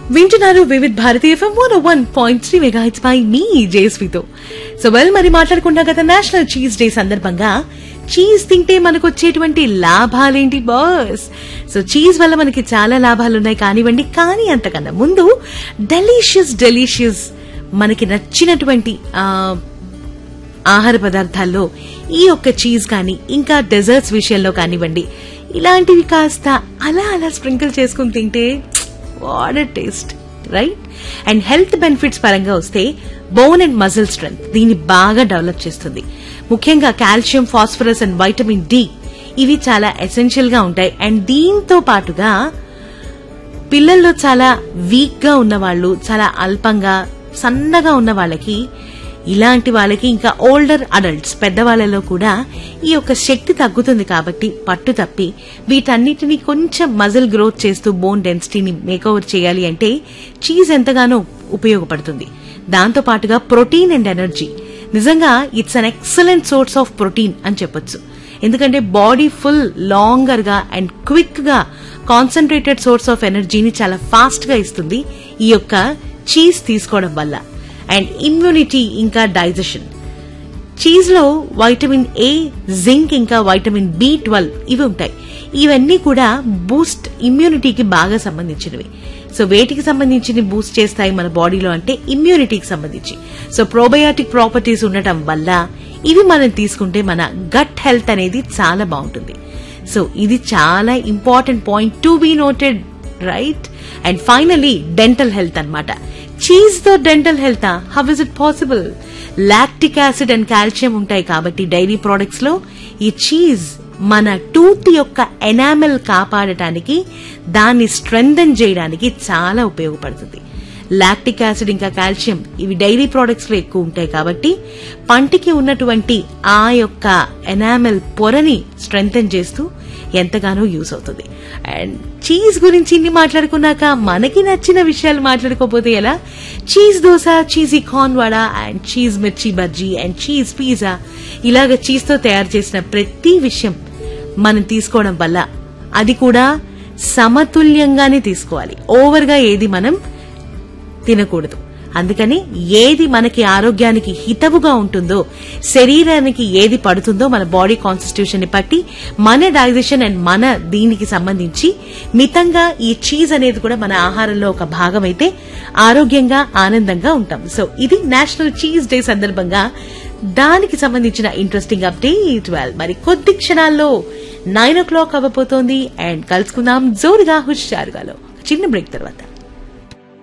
వింటున్నారు Vividh Bharati FM one one point three mega hits పై మీ జేస్వితో సో వెల్ మరి మాట్లాడుకున్నాం కదా నేషనల్ చీజ్ డే సందర్భంగా చీజ్ తింటే మనకు వచ్చేటువంటి లాభాలేంటి బాస్ సో చీజ్ వల్ల మనకి చాలా లాభాలు ఉన్నాయి కానివ్వండి కానీ అంతకన్నా ముందు డెలీషియస్ డెలీషియస్ మనకి నచ్చినటువంటి ఆ, ఆహార పదార్థాల్లో ఈ యొక్క చీజ్ కానీ ఇంకా డెజర్ట్స్ విషయంలో కానివ్వండి ఇలాంటివి కాస్త అలా అలా స్ప్రింకిల్ చేసుకుని తింటే what taste right and health benefits పరంగా వస్తే బోన్ అండ్ మజిల్ స్ట్రెంగ్త్ దీన్ని బాగా డెవలప్ చేస్తుంది ముఖ్యంగా calcium phosphorus and vitamin D ఇవి చాలా ఎసెన్షియల్ గా ఉంటాయి అండ్ దీంతో పాటుగా పిల్లల్లో చాలా వీక్ గా ఉన్న వాళ్ళు చాలా అల్పంగా సన్నగా ఉన్న వాళ్ళకి ఇలాంటి వాళ్ళకి ఇంకా ఓల్డర్ అడల్ట్స్ పెద్దవాళ్ళలో కూడా ఈ యొక్క శక్తి తగ్గుతుంది కాబట్టి పట్టు తప్పి వీటన్నిటిని కొంచెం మజిల్ గ్రోత్ చేస్తూ బోన్ డెన్సిటీని మేకోవర్ చేయాలి అంటే చీజ్ ఎంతగానో ఉపయోగపడుతుంది దాంతో పాటుగా ప్రోటీన్ అండ్ ఎనర్జీ నిజంగా it's an excellent source of protein అని చెప్పొచ్చు ఎందుకంటే బాడీ ఫుల్ లాంగర్ గా అండ్ క్విక్ గా కాన్సన్ట్రేటెడ్ సోర్స్ ఆఫ్ ఎనర్జీని చాలా ఫాస్ట్ గా ఇస్తుంది ఈ యొక్క చీజ్ తీసుకోవడం వల్ల అండ్ ఇమ్యూనిటీ ఇంకా డైజెషన్ చీజ్ లో వైటమిన్ ఏ జింక్ ఇంకా వైటమిన్ బి ట్వెల్వ్ ఇవి ఉంటాయి ఇవన్నీ కూడా బూస్ట్ ఇమ్యూనిటీకి బాగా సంబంధించినవి సో వేటికి సంబంధించి బూస్ట్ చేస్తాయి మన బాడీలో అంటే ఇమ్యూనిటీకి సంబంధించి సో ప్రోబయాటిక్ ప్రాపర్టీస్ ఉండటం వల్ల ఇవి మనం తీసుకుంటే మన గట్ హెల్త్ అనేది చాలా బాగుంటుంది సో ఇది చాలా important point to be noted right and finally dental health అన్నమాట చీజ్ తో dental health how is it possible lactic acid and calcium ఉంటాయి కాబట్టి డైరీ ప్రొడక్ట్స్ లో ఈ చీజ్ మన టూత్ యొక్క ఎనామెల్ కాపాడటానికి దాన్ని స్ట్రెంగ్థన్ చేయడానికి చాలా ఉపయోగపడుతుంది లాక్టిక్ యాసిడ్ ఇంకా కాల్షియం ఇవి డైరీ ప్రొడక్ట్స్ లో ఎక్కువ ఉంటాయి కాబట్టి పంటికి ఉన్నటువంటి ఆ యొక్క ఎనామెల్ పొరని స్ట్రెంగ్థన్ చేస్తూ ఎంతగానో యూస్ అవుతుంది అండ్ చీజ్ గురించి ఇన్ని మాట్లాడుకున్నాక మనకి నచ్చిన విషయాలు మాట్లాడుకోపోతే ఎలా cheese dosa cheesy corn vada and cheese mirchi bajji and cheese pizza ఇలాగ చీజ్ తో తయారు చేసిన ప్రతి విషయం మనం తీసుకోవడం వల్ల అది కూడా సమతుల్యంగానే తీసుకోవాలి ఓవర్ గా ఏది మనం తినకూడదు అందుకని ఏది మనకి ఆరోగ్యానికి హితవుగా ఉంటుందో శరీరానికి ఏది పడుతుందో మన బాడీ కాన్స్టిట్యూషన్ ని బట్టి మన డైజెషన్ అండ్ మన దీనికి సంబంధించి మితంగా ఈ చీజ్ అనేది కూడా మన ఆహారంలో ఒక భాగం అయితే ఆరోగ్యంగా ఆనందంగా ఉంటాం సో ఇది నేషనల్ చీజ్ డే సందర్భంగా దానికి సంబంధించిన ఇంట్రెస్టింగ్ అప్డేట్ వెల్ మరి కొద్ది క్షణాల్లో నైన్ ఓ క్లాక్ అవ్వబోతోంది అండ్ కలుసుకుందాం జోరుగా హుషారుగాలో చిన్న బ్రేక్ తర్వాత